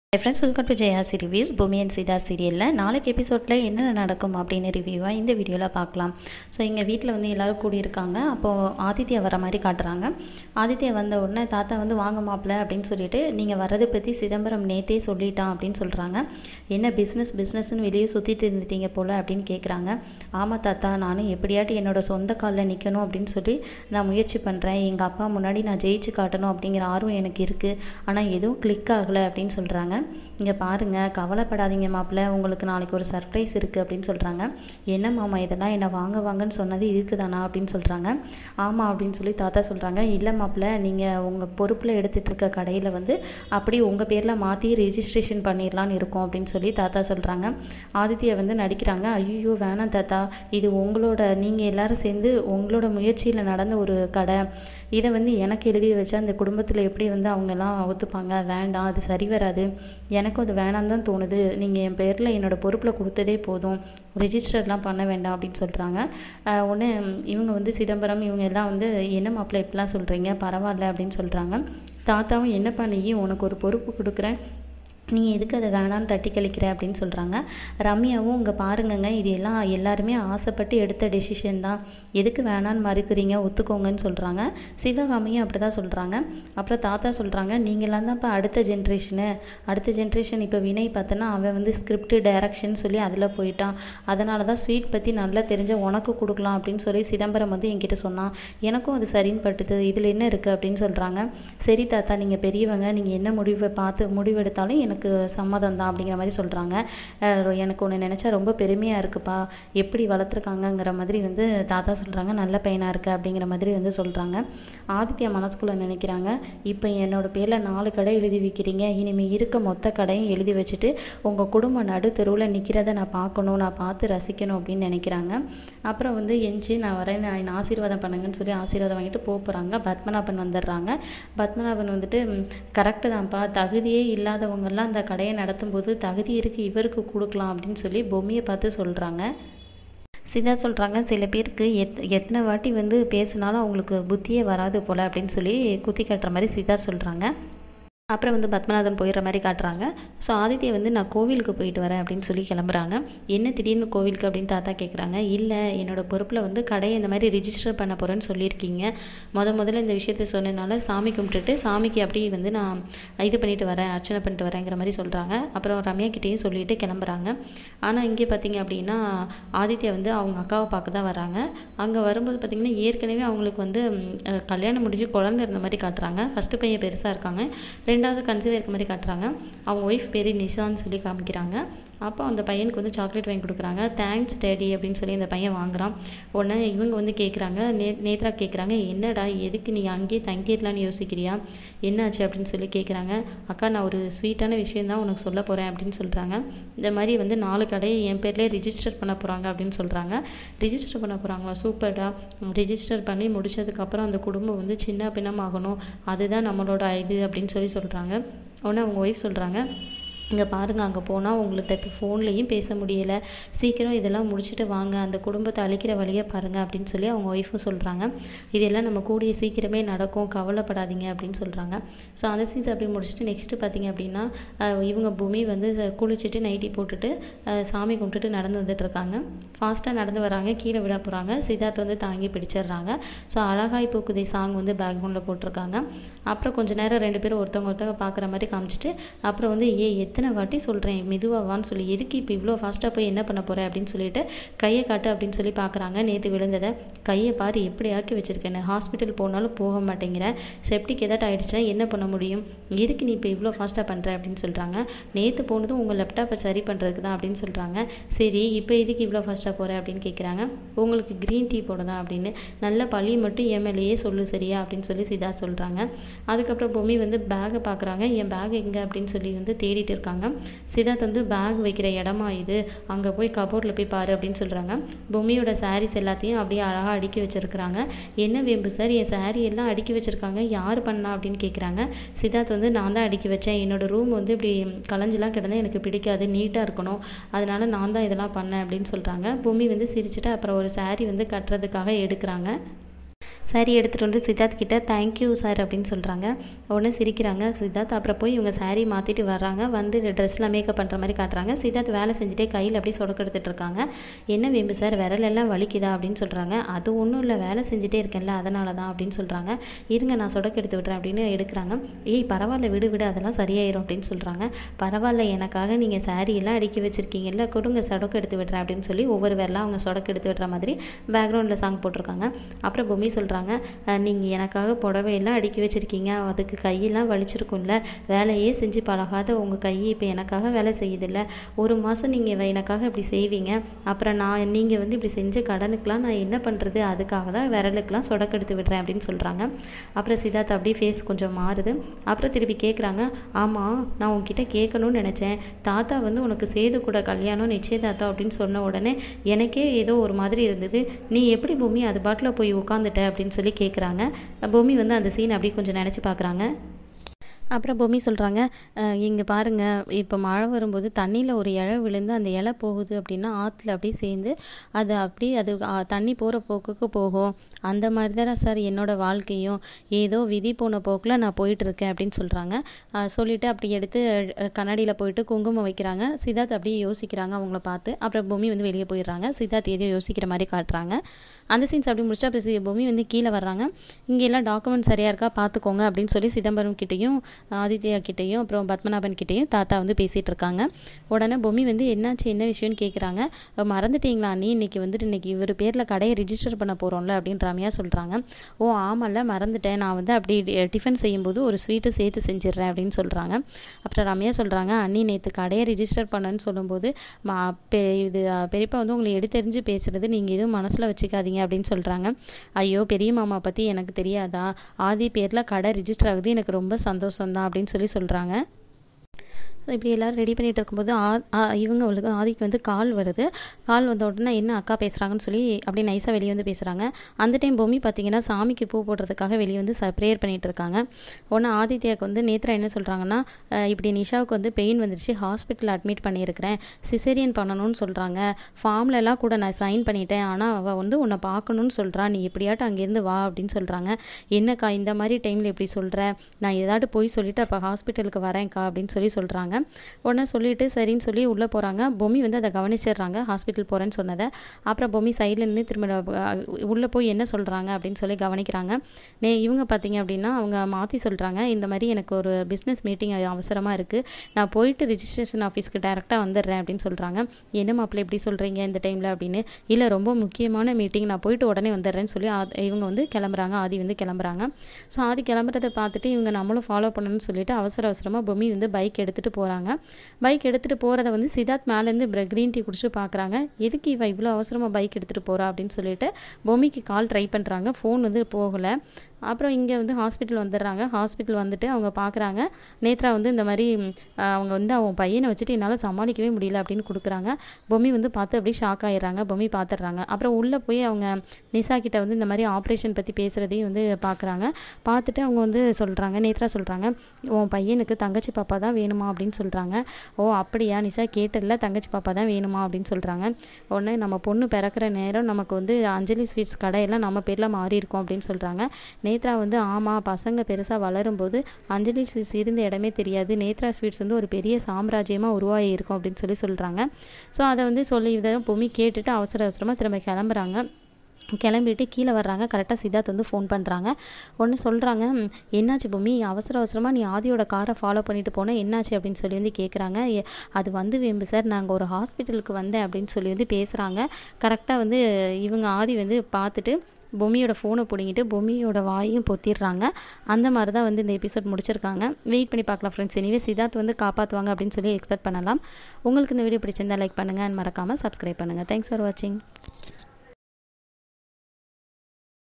high friends welcome to ஜெயாசி reviews Bhoomi and Seetha சீரியலில் நாளைக்கு எபிசோடில் என்னென்ன நடக்கும் அப்படின்னு ரிவ்யூவாக இந்த வீடியோவில் பார்க்கலாம் ஸோ எங்கள் வீட்டில் வந்து எல்லோரும் கூடியிருக்காங்க அப்போது ஆதித்யா வர மாதிரி காட்டுறாங்க ஆதித்யா வந்த உடனே தாத்தா வந்து வாங்க மாப்பிள்ள அப்படின்னு சொல்லிட்டு நீங்கள் வரதை பற்றி சிதம்பரம் நேத்தே சொல்லிட்டான் அப்படின்னு சொல்கிறாங்க என்ன பிஸ்னஸ் பிஸ்னஸ்னு வெளியே சுற்றிட்டு இருந்துட்டீங்க போல் அப்படின்னு கேட்குறாங்க ஆமாம் தாத்தா நானும் எப்படியாட்டி என்னோட சொந்த காலில் நிற்கணும் அப்படின்னு சொல்லி நான் முயற்சி பண்ணுறேன் எங்கள் அப்பா முன்னாடி நான் ஜெயிச்சு காட்டணும் அப்படிங்கிற ஆர்வம் எனக்கு இருக்குது ஆனால் எதுவும் கிளிக் ஆகலை அப்படின்னு சொல்கிறாங்க இங்கே பாருங்கள் கவலைப்படாதீங்க மாப்பிள்ள உங்களுக்கு நாளைக்கு ஒரு சர்ப்ரைஸ் இருக்குது அப்படின்னு சொல்கிறாங்க என்ன மாமா இதெல்லாம் என்னை வாங்க வாங்கன்னு சொன்னது இதுக்கு தானா அப்படின்னு சொல்கிறாங்க ஆமாம் அப்படின்னு சொல்லி தாத்தா சொல்கிறாங்க இல்லை மாப்பிள்ள நீங்கள் உங்கள் பொறுப்பில் எடுத்துகிட்டு இருக்க கடையில் வந்து அப்படி உங்கள் பேரில் மாற்றி ரிஜிஸ்ட்ரேஷன் பண்ணிடலான்னு இருக்கோம் அப்படின்னு சொல்லி தாத்தா சொல்கிறாங்க ஆதித்யா வந்து நடிக்கிறாங்க ஐயோ வேணாம் தாத்தா இது உங்களோட நீங்கள் எல்லாரும் சேர்ந்து உங்களோட முயற்சியில் நடந்த ஒரு கடை இதை வந்து எனக்கு எழுதி வச்சா அந்த குடும்பத்தில் எப்படி வந்து அவங்கெல்லாம் ஒத்துப்பாங்க வேண்டாம் அது சரி வராது எனக்கும் அது வேணாம் தான் தோணுது நீங்கள் என் பேரில் என்னோடய பொறுப்பில் கொடுத்ததே போதும் ரிஜிஸ்டர்லாம் பண்ண வேண்டாம் அப்படின்னு சொல்கிறாங்க உடனே இவங்க வந்து சிதம்பரம் இவங்க எல்லாம் வந்து என்ன மாப்பிள்ளை இப்படிலாம் சொல்கிறீங்க பரவாயில்ல அப்படின்னு சொல்கிறாங்க தாத்தாவும் என்னப்பா நீ உனக்கு ஒரு பொறுப்பு கொடுக்குறேன் நீ எதுக்கு அதை வேணான்னு தட்டி கழிக்கிற அப்படின்னு சொல்கிறாங்க ரம்யாவும் இங்கே பாருங்கங்க இது எல்லாம் எல்லாருமே ஆசைப்பட்டு எடுத்த டெசிஷன் தான் எதுக்கு வேணான்னு மறுக்கிறீங்க ஒத்துக்கோங்கன்னு சொல்கிறாங்க சிவகாமியும் அப்படி தான் சொல்கிறாங்க அப்புறம் தாத்தா சொல்கிறாங்க நீங்களாம் தான் இப்போ அடுத்த ஜென்ரேஷனு அடுத்த ஜென்ரேஷன் இப்போ வினய் பார்த்தோன்னா அவன் வந்து ஸ்கிரிப்ட் டைரக்ஷன் சொல்லி அதில் போயிட்டான் அதனால தான் ஸ்வீட் பற்றி நல்லா தெரிஞ்ச உனக்கு கொடுக்கலாம் அப்படின்னு சொல்லி சிதம்பரம் வந்து என்கிட்ட சொன்னான் எனக்கும் அது சரின்னு பட்டுது இதில் என்ன இருக்குது அப்படின்னு சொல்கிறாங்க சரி தாத்தா நீங்கள் பெரியவங்க நீங்கள் என்ன முடிவை பார்த்து முடிவெடுத்தாலும் எனக்கு சம்மதம் தான் அப்படிங்கிற மாதிரி சொல்கிறாங்க எனக்கு ஒன்று நினச்சா ரொம்ப பெருமையாக இருக்குப்பா எப்படி வளர்த்துருக்காங்கங்கிற மாதிரி வந்து தாத்தா சொல்கிறாங்க நல்ல பையனாக இருக்குது அப்படிங்கிற மாதிரி வந்து சொல்கிறாங்க ஆதித்யா மனசுக்குள்ளே நினைக்கிறாங்க இப்போ என்னோடய பேரில் நாலு கடை எழுதி வைக்கிறீங்க இனிமேல் இருக்க மொத்த கடையும் எழுதி வச்சுட்டு உங்கள் குடும்பம் நடு தெருவில் நிற்கிறத நான் பார்க்கணும் நான் பார்த்து ரசிக்கணும் அப்படின்னு நினைக்கிறாங்க அப்புறம் வந்து எஞ்சி நான் வரேன் நான் ஆசீர்வாதம் பண்ணுங்கன்னு சொல்லி ஆசீர்வாதம் வாங்கிட்டு போக போகிறாங்க பத்மநாபன் வந்துடுறாங்க பத்மநாபன் வந்துட்டு கரெக்டு தான்ப்பா தகுதியே இல்லாதவங்கெல்லாம் அந்த கடையை நடத்தும் போது தகுதி இருக்குது இவருக்கு கொடுக்கலாம் அப்படின்னு சொல்லி பொம்மையை பார்த்து சொல்கிறாங்க சிதா சொல்கிறாங்க சில பேருக்கு எத் எத்தனை வாட்டி வந்து பேசினாலும் அவங்களுக்கு புத்தியே வராது போல் அப்படின்னு சொல்லி குத்தி காட்டுற மாதிரி சிதா சொல்கிறாங்க அப்புறம் வந்து பத்மநாதன் போயிடுற மாதிரி காட்டுறாங்க ஸோ ஆதித்யா வந்து நான் கோவிலுக்கு போயிட்டு வரேன் அப்படின்னு சொல்லி கிளம்புறாங்க என்ன திடீர்னு கோவிலுக்கு அப்படின்னு தாத்தா கேட்குறாங்க இல்லை என்னோட பொறுப்பில் வந்து கடையை இந்த மாதிரி ரிஜிஸ்டர் பண்ண போகிறேன்னு சொல்லியிருக்கீங்க முத முதல்ல இந்த விஷயத்த சொன்னதுனால சாமி கும்பிட்டுட்டு சாமிக்கு அப்படி வந்து நான் இது பண்ணிட்டு வரேன் அர்ச்சனை பண்ணிட்டு வரேங்கிற மாதிரி சொல்கிறாங்க அப்புறம் ரம்யா கிட்டேயும் சொல்லிட்டு கிளம்புறாங்க ஆனால் இங்கே பார்த்தீங்க அப்படின்னா ஆதித்யா வந்து அவங்க அக்காவை பார்க்க தான் வராங்க அங்கே வரும்போது பார்த்திங்கன்னா ஏற்கனவே அவங்களுக்கு வந்து கல்யாணம் முடிஞ்சு குழந்தை இருந்த மாதிரி காட்டுறாங்க ஃபஸ்ட்டு பையன் பெருசாக இருக்காங்க ரெண்டாவது கன்சீவ் இருக்க மாதிரி காட்டுறாங்க அவங்க ஒய்ஃப் பேர் நிஷான்னு சொல்லி காமிக்கிறாங்க அப்போ அந்த பையனுக்கு வந்து சாக்லேட் வாங்கி கொடுக்குறாங்க தேங்க்ஸ் டேடி அப்படின்னு சொல்லி அந்த பையன் வாங்குறான் உடனே இவங்க வந்து கேட்குறாங்க நே நேத்ரா கேட்குறாங்க என்னடா எதுக்கு நீ அங்கேயே தங்கிடலான்னு யோசிக்கிறியா என்னாச்சு அப்படின்னு சொல்லி கேட்குறாங்க அக்கா நான் ஒரு ஸ்வீட்டான விஷயம் தான் உனக்கு சொல்ல போகிறேன் அப்படின்னு சொல்கிறாங்க இந்த மாதிரி வந்து நாலு கடையை என் பேர்லேயே ரிஜிஸ்டர் பண்ண போகிறாங்க அப்படின்னு சொல்கிறாங்க ரிஜிஸ்டர் பண்ண போகிறாங்களா சூப்பர்டா ரிஜிஸ்டர் பண்ணி முடிச்சதுக்கப்புறம் அந்த குடும்பம் வந்து சின்ன பின்னமாகணும் அதுதான் நம்மளோட இது அப்படின்னு சொல்லி சொல்கிறாங்க உடனே அவங்க ஒய்ஃப் சொல்கிறாங்க இங்கே பாருங்கள் அங்கே போனால் உங்கள்கிட்ட இப்போ ஃபோன்லேயும் பேச முடியலை சீக்கிரம் இதெல்லாம் முடிச்சுட்டு வாங்க அந்த குடும்பத்தை அழிக்கிற வழியை பாருங்கள் அப்படின்னு சொல்லி அவங்க ஒய்ஃபும் சொல்கிறாங்க இதெல்லாம் நம்ம கூடிய சீக்கிரமே நடக்கும் கவலைப்படாதீங்க அப்படின்னு சொல்கிறாங்க ஸோ அந்த சீன்ஸ் அப்படி முடிச்சுட்டு நெக்ஸ்ட்டு பார்த்தீங்க அப்படின்னா இவங்க பூமி வந்து குளிச்சுட்டு நைட்டி போட்டுட்டு சாமி கும்பிட்டுட்டு நடந்து வந்துட்டுருக்காங்க ஃபாஸ்ட்டாக நடந்து வராங்க கீழே விட போகிறாங்க சித்தார்த் வந்து தாங்கி பிடிச்சிடுறாங்க ஸோ அழகாய் பூக்குதை சாங் வந்து பேக்ரவுண்டில் போட்டிருக்காங்க அப்புறம் கொஞ்சம் நேரம் ரெண்டு பேரும் ஒருத்தவங்க ஒருத்தவங்க பார்க்குற மாதிரி காமிச்சிட்டு அப்புறம் வந்து ஏ எத்தனை வாட்டி சொல்கிறேன் மெதுவாவான்னு சொல்லி எதுக்கு இப்போ இவ்வளோ ஃபாஸ்ட்டாக போய் என்ன பண்ண போகிற அப்படின்னு சொல்லிட்டு கையை காட்டு அப்படின்னு சொல்லி பார்க்குறாங்க நேற்று விழுந்ததை கையை பாரு எப்படி ஆக்கி வச்சுருக்கேன் ஹாஸ்பிட்டல் போனாலும் போக மாட்டேங்கிற செப்டிக் ஏதாட்டும் ஆகிடுச்சுன்னா என்ன பண்ண முடியும் எதுக்கு நீ இப்போ இவ்வளோ ஃபாஸ்ட்டாக பண்ணுற அப்படின்னு சொல்கிறாங்க நேற்று போனதும் உங்கள் லேப்டாப்பை சரி பண்ணுறதுக்கு தான் அப்படின்னு சொல்கிறாங்க சரி இப்போ எதுக்கு இவ்வளோ ஃபாஸ்ட்டாக போகிற அப்படின்னு கேட்குறாங்க உங்களுக்கு க்ரீன் டீ போட தான் அப்படின்னு நல்ல பழி மட்டும் எம்எல்ஏயே சொல்லு சரியா அப்படின்னு சொல்லி சிதா சொல்கிறாங்க அதுக்கப்புறம் பொம்மி வந்து பேகை பார்க்குறாங்க என் பேக் எங்கே அப்படின்னு சொல்லி வந்து தேடிட்டு இருக்காங்க சித்தார்த் வந்து பேக் வைக்கிற இடமா இது அங்கே போய் கபோர்டில் போய் பாரு அப்படின்னு சொல்கிறாங்க பொம்மியோட சாரீஸ் எல்லாத்தையும் அப்படியே அழகாக அடுக்கி வச்சுருக்குறாங்க என்ன வேம்பு சார் என் சாரீ எல்லாம் அடுக்கி வச்சுருக்காங்க யார் பண்ணா அப்படின்னு கேட்குறாங்க சித்தார்த் வந்து நான் தான் அடுக்கி வச்சேன் என்னோடய ரூம் வந்து இப்படி கலைஞ்செல்லாம் கிடந்தா எனக்கு பிடிக்காது நீட்டாக இருக்கணும் அதனால நான் தான் இதெல்லாம் பண்ணேன் அப்படின்னு சொல்கிறாங்க பொம்மி வந்து சிரிச்சுட்டு அப்புறம் ஒரு சாரீ வந்து கட்டுறதுக்காக எடுக்கிறாங்க சாரி எடுத்துகிட்டு வந்து சித்தார்த் கிட்ட தேங்க்யூ சார் அப்படின்னு சொல்கிறாங்க உடனே சிரிக்கிறாங்க சித்தார்த் அப்புறம் போய் இவங்க சாரீ மாற்றிட்டு வர்றாங்க வந்து ட்ரெஸ்லாம் மேக்கப் பண்ணுற மாதிரி காட்டுறாங்க சித்தார்த் வேலை செஞ்சுட்டே கையில் அப்படியே சொடக்கு எடுத்துகிட்டு இருக்காங்க என்ன வேம்பு சார் விரலெல்லாம் வலிக்குதா அப்படின்னு சொல்கிறாங்க அது ஒன்றும் இல்லை வேலை செஞ்சுட்டே இருக்கேன்ல அதனால தான் அப்படின்னு சொல்கிறாங்க இருங்க நான் சொடக்கு எடுத்து விட்றேன் அப்படின்னு எடுக்கிறாங்க ஏய் பரவாயில்ல விடு விடு அதெல்லாம் சரியாயிரும் அப்படின்னு சொல்கிறாங்க பரவாயில்ல எனக்காக நீங்கள் சாரீ எல்லாம் அடுக்கி வச்சுருக்கீங்கல்ல கொடுங்க சொடக்கு எடுத்து விடுறேன் அப்படின்னு சொல்லி ஒவ்வொரு வேலாம் அவங்க சொடக்கு எடுத்து விடுற மாதிரி பேக்ரவுண்டில் சாங் போட்டிருக்காங்க அப்புறம் பொம்மி சொல்கிறாங்க நீங்கள் எனக்காக புடவையெல்லாம் அடுக்கி வச்சுருக்கீங்க அதுக்கு கையெல்லாம் வலிச்சிருக்கும்ல வேலையே செஞ்சு பழகாத உங்கள் கை இப்போ எனக்காக வேலை செய்யுதில்ல ஒரு மாதம் நீங்கள் எனக்காக இப்படி செய்வீங்க அப்புறம் நான் நீங்கள் வந்து இப்படி செஞ்ச கடனுக்கெலாம் நான் என்ன பண்ணுறது அதுக்காக தான் விரலுக்கெலாம் சொடக்கெடுத்து விடுறேன் அப்படின்னு சொல்கிறாங்க அப்புறம் சித்தார்த் அப்படியே ஃபேஸ் கொஞ்சம் மாறுது அப்புறம் திருப்பி கேட்குறாங்க ஆமாம் நான் உங்ககிட்ட கேட்கணும்னு நினச்சேன் தாத்தா வந்து உனக்கு சேது கூட கல்யாணம் நிச்சயதார்த்தம் அப்படின்னு சொன்ன உடனே எனக்கே ஏதோ ஒரு மாதிரி இருந்தது நீ எப்படி பூமி அது பாட்டில் போய் உட்காந்துட்ட அப்படின்னு சொல்லி கேட்குறாங்க பூமி வந்து அந்த சீன் அப்படியே கொஞ்சம் நினச்சி பார்க்குறாங்க அப்புறம் பொம்மி சொல்கிறாங்க இங்கே பாருங்கள் இப்போ மழை வரும்போது தண்ணியில் ஒரு இலை விழுந்து அந்த இலை போகுது அப்படின்னா ஆற்றுல அப்படியே சேர்ந்து அது அப்படியே அது ஆ, தண்ணி போகிற போக்குக்கு போகும் அந்த மாதிரி தான் சார் என்னோடய வாழ்க்கையும் ஏதோ விதி போன போக்கில் நான் போயிட்டுருக்கேன் அப்படின்னு சொல்கிறாங்க சொல்லிவிட்டு அப்படி எடுத்து கண்ணாடியில் போயிட்டு குங்குமம் வைக்கிறாங்க சித்தார்த் அப்படியே யோசிக்கிறாங்க அவங்கள பார்த்து அப்புறம் பொம்மி வந்து வெளியே போயிடுறாங்க சித்தார்த் எதையோ யோசிக்கிற மாதிரி காட்டுறாங்க அந்த சீன்ஸ் அப்படி முடிச்சா அப்புறம் சி- பொம்மி வந்து கீழே வர்றாங்க இங்கே எல்லாம் டாக்குமெண்ட் சரியாக இருக்கா பார்த்துக்கோங்க அப்படின்னு சொல்லி சிதம்பரம் கிட்டேயும் ஆதித்யா கிட்டேயும் அப்புறம் பத்மநாபன் கிட்டேயும் தாத்தா வந்து பேசிகிட்டு இருக்காங்க உடனே பொம்மி வந்து என்னாச்சு என்ன விஷயம்னு கேட்குறாங்க மறந்துட்டீங்களா நீ இன்னைக்கு வந்துட்டு இன்னைக்கு இவர் பேரில் கடையை ரிஜிஸ்டர் பண்ண போகிறோம்ல அப்படின்னு ரம்யா சொல்கிறாங்க ஓ ஆமாம்ல மறந்துட்டேன் நான் வந்து அப்படி டி- டிஃபன் செய்யும்போது ஒரு ஸ்வீட்டு சேர்த்து செஞ்சிடுறேன் அப்படின்னு சொல்கிறாங்க அப்புறம் ரம்யா சொல்கிறாங்க அண்ணி நேற்று கடையை ரிஜிஸ்டர் பண்ணேன்னு சொல்லும்போது மா பெ இது அ, பெரியப்பா வந்து உங்களை எடுத்தெறிஞ்சு பேசுறது நீங்கள் எதுவும் மனசில் வச்சுக்காதீங்க அப்படின்னு சொல்கிறாங்க ஐயோ பெரிய மாமா பற்றி எனக்கு தெரியாதா ஆதி பேரில் கடை ரிஜிஸ்டர் ஆகுது எனக்கு ரொம்ப சந்தோஷம் தான் அப்படின்னு சொல்லி சொல்கிறாங்க இப்படி எல்லாரும் ரெடி பண்ணிட்டு இருக்கும்போது ஆ ஆ இவங்களுக்கு ஆதிக்கு வந்து கால் வருது கால் வந்த உடனே என்ன அக்கா பேசுகிறாங்கன்னு சொல்லி அப்படியே நைஸாக வெளியே வந்து பேசுகிறாங்க அந்த டைம் பொம்மி பார்த்தீங்கன்னா சாமிக்கு பூ போடுறதுக்காக வெளியே வந்து ச ப்ரேயர் பண்ணிட்டு இருக்காங்க உடனே ஆதித்யாவுக்கு வந்து நேத்ரா என்ன சொல்கிறாங்கன்னா இப்படி நிஷாவுக்கு வந்து பெயின் வந்துருச்சு ஹாஸ்பிட்டல் அட்மிட் பண்ணியிருக்கிறேன் சிசேரியன் பண்ணணும்னு சொல்கிறாங்க ஃபார்ம்ல எல்லாம் கூட நான் சைன் பண்ணிட்டேன் ஆனால் அவள் வந்து உன்னை பார்க்கணும்னு சொல்கிறா நீ எப்படியாட்டும் அங்கேருந்து வா அப்படின்னு சொல்கிறாங்க என்னக்கா இந்த மாதிரி டைமில் எப்படி சொல்கிற நான் ஏதாட்டு போய் சொல்லிட்டு அப்போ ஹாஸ்பிட்டலுக்கு வரேன்க்கா அப்படின்னு சொல்லி சொல்கிறாங்க உடனே சொல்லிட்டு சரின்னு சொல்லி உள்ளே போகிறாங்க பொம்மி வந்து அதை கவனிச்சிடுறாங்க ஹாஸ்பிட்டல் போகிறேன்னு சொன்னதை அப்புறம் பொம்மி சைடில் நின்று திரும்ப உள்ளே போய் என்ன சொல்கிறாங்க அப்படின்னு சொல்லி கவனிக்கிறாங்க நே இவங்க பார்த்தீங்க அப்படின்னா அவங்க மாற்றி சொல்கிறாங்க இந்த மாதிரி எனக்கு ஒரு பிஸ்னஸ் மீட்டிங் அவசரமாக இருக்குது நான் போயிட்டு ரிஜிஸ்ட்ரேஷன் ஆஃபீஸ்க்கு டேரெக்டாக வந்துடுறேன் அப்படின்னு சொல்கிறாங்க என்ன மாப்பிள்ளை எப்படி சொல்கிறீங்க இந்த டைமில் அப்படின்னு இல்லை ரொம்ப முக்கியமான மீட்டிங் நான் போயிட்டு உடனே வந்துடுறேன்னு சொல்லி ஆ- இவங்க வந்து கிளம்புறாங்க ஆதி வந்து கிளம்புறாங்க ஸோ ஆதி கிளம்புறதை பார்த்துட்டு இவங்க நம்மளும் ஃபாலோ பண்ணணும்னு சொல்லிட்டு அவசர அவசரமாக பொம்மி வந்து பைக் எடுத்துகிட்டு போகிறாங்க பைக் எடுத்துகிட்டு போகிறத வந்து சித்தார்த் மேலேருந்து க்ரீன் டீ குடிச்சு பார்க்குறாங்க எதுக்கு இவ இவ்வளோ அவசரமாக பைக் எடுத்துகிட்டு போகிறா அப்படின்னு சொல்லிட்டு பொம்மிக்கு கால் ட்ரை பண்ணுறாங்க ஃபோன் வந்து போகலை அப்புறம் இங்கே வந்து ஹாஸ்பிட்டல் வந்துடுறாங்க ஹாஸ்பிட்டல் வந்துட்டு அவங்க பார்க்குறாங்க நேத்ரா வந்து இந்த மாதிரி ம், அஹ், அவங்க வந்து அவன் பையனை வச்சுட்டு என்னால் சமாளிக்கவே முடியல அப்படின்னு கொடுக்குறாங்க பொம்மி வந்து பார்த்து அப்படியே ஷாக் ஆயிடுறாங்க பொம்மி பார்த்துடுறாங்க அப்புறம் உள்ளே போய் அவங்க நிசா கிட்ட வந்து இந்த மாதிரி ஆப்ரேஷன் பற்றி பேசுகிறதையும் வந்து பார்க்குறாங்க பார்த்துட்டு அவங்க வந்து சொல்கிறாங்க நேத்ரா சொல்கிறாங்க உன் பையனுக்கு தங்கச்சி பாப்பா தான் வேணுமா அப்படின்னு சொல்கிறாங்க ஓ அப்படியா நிசா கேட்டதில்ல தங்கச்சி பாப்பா தான் வேணுமா அப்படின்னு சொல்கிறாங்க உடனே நம்ம பொண்ணு பிறக்கிற நேரம் நமக்கு வந்து அஞ்சலி ஸ்வீட்ஸ் கடையெல்லாம் நம்ம பேரில் மாறி இருக்கோம் அப்படின்னு சொல்கிறாங்க நேத்ரா வந்து ஆமாம் பசங்க பெருசாக வளரும்போது அஞ்சலி ஸ்வீட்ஸ் இருந்த இடமே தெரியாது நேத்ரா ஸ்வீட்ஸ் வந்து ஒரு பெரிய சாம்ராஜ்யமாக உருவாகி இருக்கும் அப்படின்னு சொல்லி சொல்கிறாங்க ஸோ அதை வந்து சொல்லி இதை பொம்மி கேட்டுட்டு அவசர அவசரமாக திரும்ப கிளம்புறாங்க கிளம்பிட்டு கீழே வர்றாங்க கரெக்டாக சித்தார்த் வந்து ஃபோன் பண்ணுறாங்க ஒன்று சொல்கிறாங்க என்னாச்சு பொம்மி அவசர அவசரமாக நீ ஆதியோட காரை ஃபாலோ பண்ணிட்டு போனால் என்னாச்சு அப்படின்னு சொல்லி வந்து கேட்குறாங்க "எ- அது வந்து வேம்பு சார் நாங்கள் ஒரு ஹாஸ்பிட்டலுக்கு வந்தேன் அப்படின்னு சொல்லி வந்து பேசுகிறாங்க கரெக்டாக வந்து இவங்க ஆதி வந்து பார்த்துட்டு பொம்மியோட ஃபோனை பிடிங்கிட்டு பொம்மியோட வாயையும் பொத்திடுறாங்க அந்த மாதிரி தான் வந்து இந்த எபிசோட் முடிச்சிருக்காங்க வெயிட் பண்ணி பார்க்கலாம் ஃப்ரெண்ட்ஸ் எனிவே சித்தார்த் வந்து காப்பாற்றுவாங்க அப்படின்னு சொல்லி எக்ஸ்பெக்ட் பண்ணலாம் உங்களுக்கு இந்த வீடியோ பிடிச்சிருந்தா லைக் பண்ணுங்கள் மறக்காமல் சப்ஸ்கிரைப் பண்ணுங்கள் தேங்க்ஸ் ஃபார் வாட்சிங்